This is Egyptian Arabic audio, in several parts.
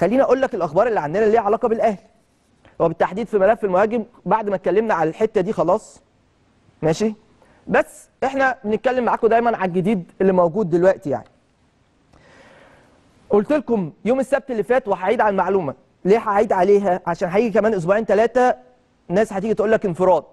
خليني اقول لك الاخبار اللي عندنا اللي ليها علاقه بالاهلي وبالتحديد في ملف المهاجم بعد ما اتكلمنا على الحته دي خلاص ماشي بس احنا بنتكلم معاكم دايما على الجديد اللي موجود دلوقتي يعني قلت لكم يوم السبت اللي فات وهعيد على المعلومه ليه هعيد عليها عشان هيجي كمان اسبوعين ثلاثه ناس هتيجي تقول لك انفراد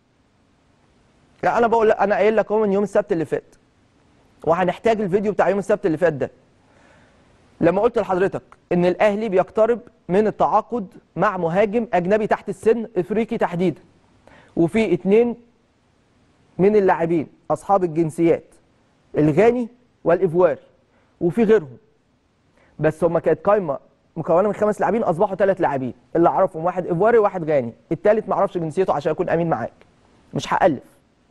لا انا بقول انا قايل لك اهو من يوم السبت اللي فات وهنحتاج الفيديو بتاع يوم السبت اللي فات ده لما قلت لحضرتك ان الاهلي بيقترب من التعاقد مع مهاجم اجنبي تحت السن افريقي تحديدا وفي اتنين من اللاعبين اصحاب الجنسيات الغاني والايفواري وفي غيرهم بس هم كانت قايمه مكونه من خمس لاعبين اصبحوا ثلاث لاعبين اللي اعرفهم واحد ايفواري وواحد غاني الثالث ما اعرفش جنسيته عشان اكون امين معاك مش هالف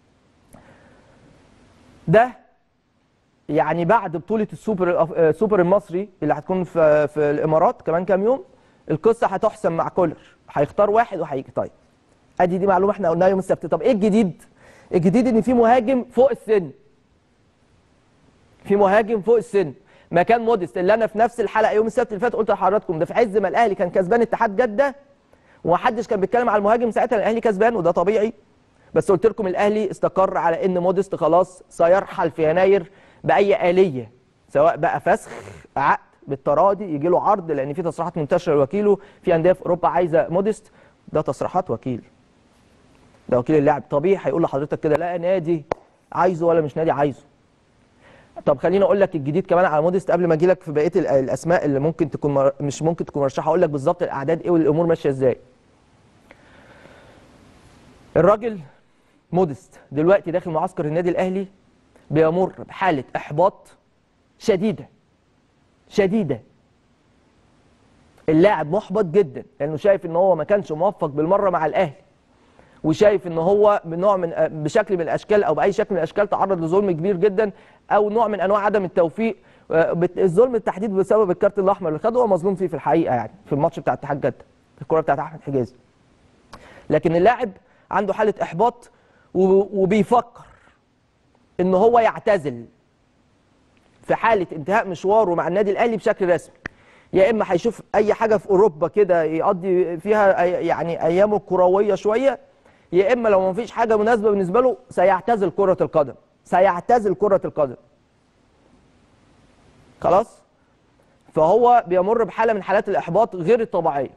ده يعني بعد بطوله السوبر الأف- السوبر المصري اللي هتكون في في الامارات كمان كام يوم القصه هتحسم مع كولر هيختار واحد وهيجي طيب ادي دي معلومه احنا قلناها يوم السبت طب ايه الجديد الجديد ان في مهاجم فوق السن في مهاجم فوق السن مكان موديست اللي انا في نفس الحلقه يوم السبت اللي فات قلت لحضراتكم ده في عز ما الاهلي كان كسبان اتحاد جده ومحدش كان بيتكلم على المهاجم ساعتها الاهلي كسبان وده طبيعي بس قلت لكم الاهلي استقر على ان موديست خلاص سيرحل في يناير باي اليه سواء بقى فسخ عقد بالتراضي يجي له عرض لان في تصريحات منتشره لوكيله في انديه في اوروبا عايزه موديست ده تصريحات وكيل ده وكيل اللاعب طبيعي هيقول لحضرتك كده لا نادي عايزه ولا مش نادي عايزه طب خليني اقول لك الجديد كمان على موديست قبل ما اجي لك في بقيه ال- الاسماء اللي ممكن تكون مر... مش ممكن تكون مرشحه اقول لك بالظبط الاعداد ايه والامور ماشيه ازاي الراجل موديست دلوقتي داخل معسكر النادي الاهلي بيمر بحاله احباط شديده شديده اللاعب محبط جدا لانه شايف ان هو ما كانش موفق بالمره مع الاهلي وشايف ان هو بنوع من بشكل من الاشكال او باي شكل من الاشكال تعرض لظلم كبير جدا او نوع من انواع عدم التوفيق آه، بت- الظلم التحديد بسبب الكارت الاحمر اللي خده هو مظلوم فيه في الحقيقه يعني في الماتش بتاع اتحاد جده في الكوره بتاعت احمد حجازي لكن اللاعب عنده حاله احباط و- وبيفكر ان هو يعتزل في حاله انتهاء مشواره مع النادي الاهلي بشكل رسمي يا اما هيشوف اي حاجه في اوروبا كده يقضي فيها أي- يعني ايامه الكرويه شويه يا اما لو ما فيش حاجه مناسبه بالنسبه له سيعتزل كره القدم سيعتزل كره القدم خلاص فهو بيمر بحاله من حالات الاحباط غير الطبيعيه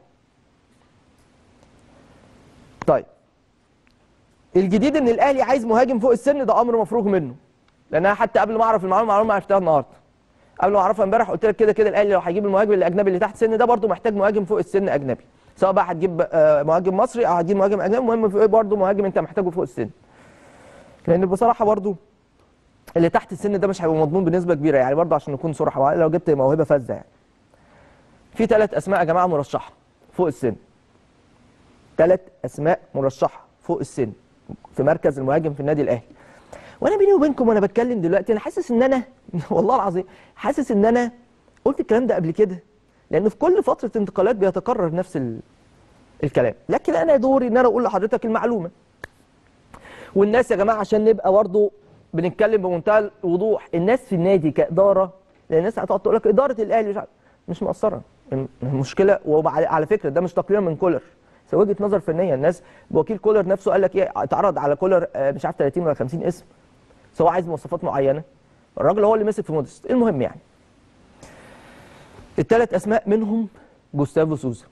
طيب الجديد ان الاهلي عايز مهاجم فوق السن ده امر مفروغ منه لان انا حتى قبل ما اعرف المعلومه المعلومه عرفتها النهارده قبل ما اعرفها امبارح قلت لك كده كده الاهلي لو هيجيب المهاجم الاجنبي اللي تحت السن ده برده محتاج مهاجم فوق السن اجنبي سواء بقى هتجيب آه، مهاجم مصري او هتجيب مهاجم اجنبي المهم في برده مهاجم انت محتاجه فوق السن لان بصراحه برده اللي تحت السن ده مش هيبقى مضمون بنسبه كبيره يعني برده عشان نكون صراحه لو جبت موهبه فذه يعني في ثلاث اسماء يا جماعه مرشحه فوق السن ثلاث اسماء مرشحه فوق السن في مركز المهاجم في النادي الاهلي وانا بيني وبينكم وانا بتكلم دلوقتي انا حاسس ان انا والله العظيم حاسس ان انا قلت الكلام ده قبل كده لانه في كل فتره انتقالات بيتكرر نفس ال... الكلام لكن انا دوري ان انا اقول لحضرتك المعلومه والناس يا جماعه عشان نبقى برضه بنتكلم بمنتهى الوضوح الناس في النادي كاداره لان الناس هتقعد تقول لك اداره الاهلي مش عارف- مش مقصره المشكله وعلى فكره ده مش تقرير من كولر بس وجهه نظر فنيه الناس وكيل كولر نفسه قال لك ايه اتعرض على كولر آه، مش عارف 30 ولا 50 اسم بس هو عايز مواصفات معينه الراجل هو اللي مسك في موديست المهم يعني الثلاث اسماء منهم جوستافو سوزا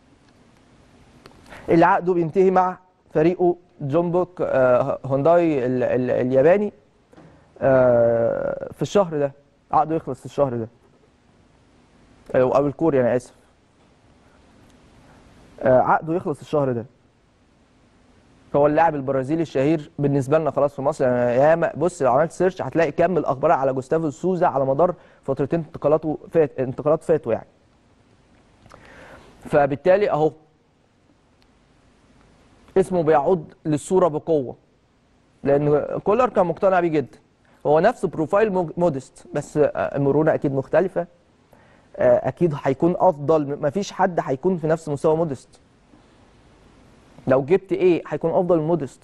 اللي عقده بينتهي مع فريقه جومبوك آه، هونداي ال ال الياباني آه، في الشهر ده عقده يخلص في الشهر ده او أو الكوري انا اسف آه، عقده يخلص الشهر ده هو اللاعب البرازيلي الشهير بالنسبه لنا خلاص في مصر يعني ياما بص لو عملت سيرش هتلاقي كم الاخبار على جوستافو سوزا على مدار فترتين انتقالاته فات انتقالات فاتوا يعني فبالتالي اهو اسمه بيعود للصوره بقوه لان كولر كان مقتنع بيه جدا هو نفس بروفايل مو- موديست بس آه، المرونه اكيد مختلفه آه، اكيد هيكون افضل مفيش حد هيكون في نفس مستوى موديست لو جبت ايه هيكون افضل من موديست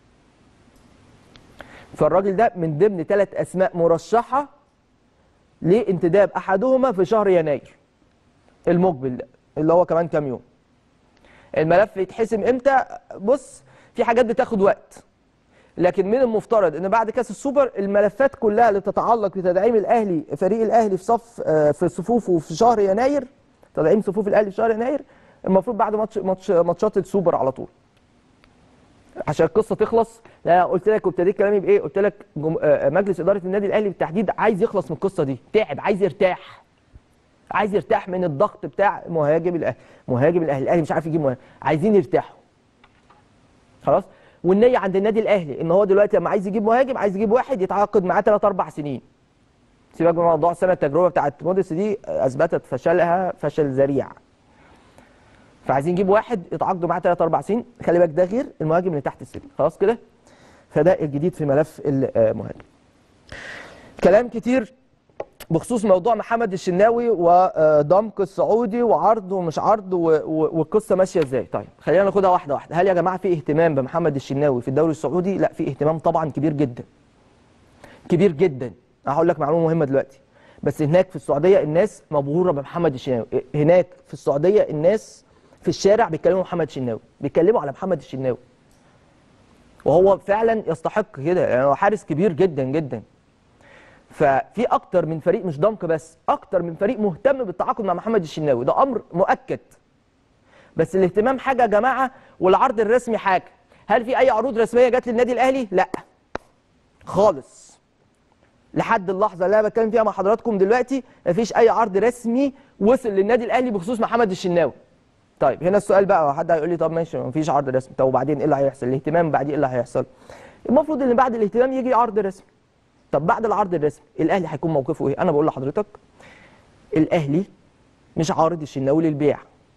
فالراجل ده من ضمن ثلاث اسماء مرشحه لانتداب احدهما في شهر يناير المقبل ده اللي هو كمان كام يوم الملف يتحسم امتى بص في حاجات بتاخد وقت لكن من المفترض ان بعد كاس السوبر الملفات كلها اللي تتعلق بتدعيم الاهلي فريق الاهلي في صف آه، في صفوفه في شهر يناير تدعيم صفوف الاهلي في شهر يناير المفروض بعد ماتش ماتش ماتشات السوبر على طول عشان القصه تخلص لا قلت لك وابتديت كلامي بايه قلت لك جم... آه، مجلس اداره النادي الاهلي بالتحديد عايز يخلص من القصه دي تعب عايز يرتاح عايز يرتاح من الضغط بتاع مهاجم الاهلي مهاجم الاهلي الاهلي مش عارف يجيب مهاجم عايزين يرتاحوا خلاص والنيه عند النادي الاهلي ان هو دلوقتي لما عايز يجيب مهاجم عايز يجيب واحد يتعاقد معاه ثلاث اربع سنين سيبك من موضوع سنه التجربه بتاعت موديس دي اثبتت فشلها فشل ذريع فعايزين يجيب واحد يتعاقدوا معاه ثلاث اربع سنين خلي بالك ده غير المهاجم اللي تحت السن خلاص كده فده الجديد في ملف المهاجم كلام كتير بخصوص موضوع محمد الشناوي ودمك السعودي وعرض ومش عرض و- و- والقصه ماشيه ازاي طيب خلينا ناخدها واحده واحده هل يا جماعه في اهتمام بمحمد الشناوي في الدوري السعودي لا في اهتمام طبعا كبير جدا كبير جدا هقول لك معلومه مهمه دلوقتي بس هناك في السعوديه الناس مبهوره بمحمد الشناوي هناك في السعوديه الناس في الشارع بيتكلموا محمد الشناوي بيتكلموا على محمد الشناوي وهو فعلا يستحق كده يعني هو حارس كبير جدا جدا ففي اكتر من فريق مش ضمك بس اكتر من فريق مهتم بالتعاقد مع محمد الشناوي ده امر مؤكد بس الاهتمام حاجه يا جماعه والعرض الرسمي حاجه هل في اي عروض رسميه جت للنادي الاهلي لا خالص لحد اللحظه اللي انا بتكلم فيها مع حضراتكم دلوقتي مفيش اي عرض رسمي وصل للنادي الاهلي بخصوص محمد الشناوي طيب هنا السؤال بقى حد هيقول لي طب ماشي مفيش عرض رسمي طب وبعدين ايه اللي هيحصل الاهتمام بعدين ايه اللي هيحصل المفروض ان بعد الاهتمام يجي عرض رسمي طب بعد العرض الرسمي الاهلي هيكون موقفه ايه انا بقول لحضرتك الاهلي مش عارض الشناوي للبيع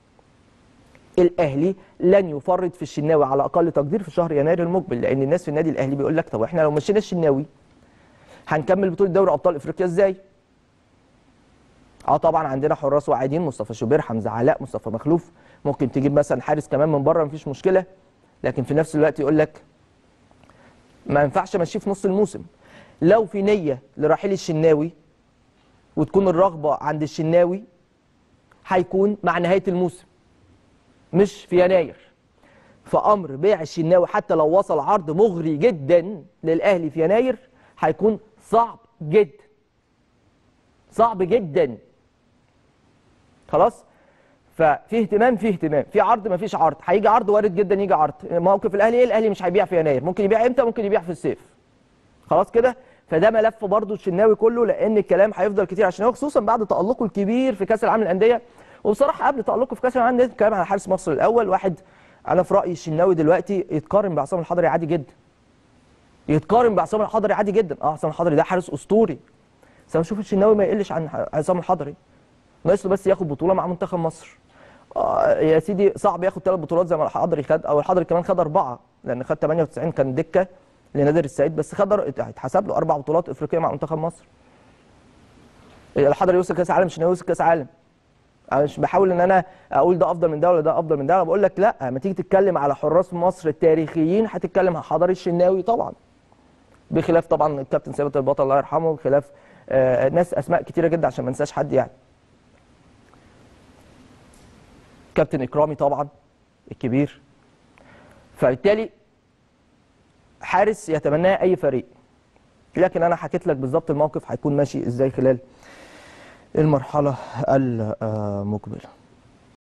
الاهلي لن يفرط في الشناوي على اقل تقدير في شهر يناير المقبل لان الناس في النادي الاهلي بيقول لك طب احنا لو مشينا الشناوي هنكمل بطوله دوري ابطال افريقيا ازاي اه طبعا عندنا حراس واعدين مصطفى شوبير حمزه علاء مصطفى مخلوف ممكن تجيب مثلا حارس كمان من بره مفيش مشكله لكن في نفس الوقت يقول لك ما ينفعش امشيه في نص الموسم لو في نيه لرحيل الشناوي وتكون الرغبه عند الشناوي هيكون مع نهايه الموسم مش في يناير فامر بيع الشناوي حتى لو وصل عرض مغري جدا للاهلي في يناير هيكون صعب جدا صعب جدا خلاص ففي اهتمام في اهتمام في عرض ما فيش عرض هيجي عرض وارد جدا يجي عرض موقف الاهلي ايه الاهلي مش هيبيع في يناير ممكن يبيع امتى ممكن يبيع في الصيف خلاص كده فده ملف برضو الشناوي كله لان الكلام هيفضل كتير على الشناوي خصوصا بعد تالقه الكبير في كاس العالم للانديه وبصراحه قبل تالقه في كاس العالم للانديه الكلام على حارس مصر الاول واحد انا في رايي الشناوي دلوقتي يتقارن بعصام الحضري عادي جدا يتقارن بعصام الحضري عادي جدا اه عصام الحضري ده حارس اسطوري بس انا بشوف الشناوي ما يقلش عن عصام الحضري ناقص له بس ياخد بطوله مع منتخب مصر آه يا سيدي صعب ياخد ثلاث بطولات زي ما الحضري خد او الحضري كمان خد اربعه لان خد 98 كان دكه لنادر السعيد بس خد اتحسب له اربع بطولات افريقيه مع منتخب مصر الحضري يوصل كاس عالم الشناوي يوصل كاس عالم انا مش بحاول ان انا اقول ده افضل من ده ولا ده افضل من ده انا بقول لك لا لما تيجي تتكلم على حراس مصر التاريخيين هتتكلم على حضري الشناوي طبعا بخلاف طبعا الكابتن ثابت البطل الله يرحمه بخلاف آه ناس اسماء كتيره جدا عشان ما انساش حد يعني كابتن اكرامي طبعا الكبير فبالتالي حارس يتمناه اي فريق لكن انا حكيت لك بالظبط الموقف هيكون ماشي ازاي خلال المرحله المقبله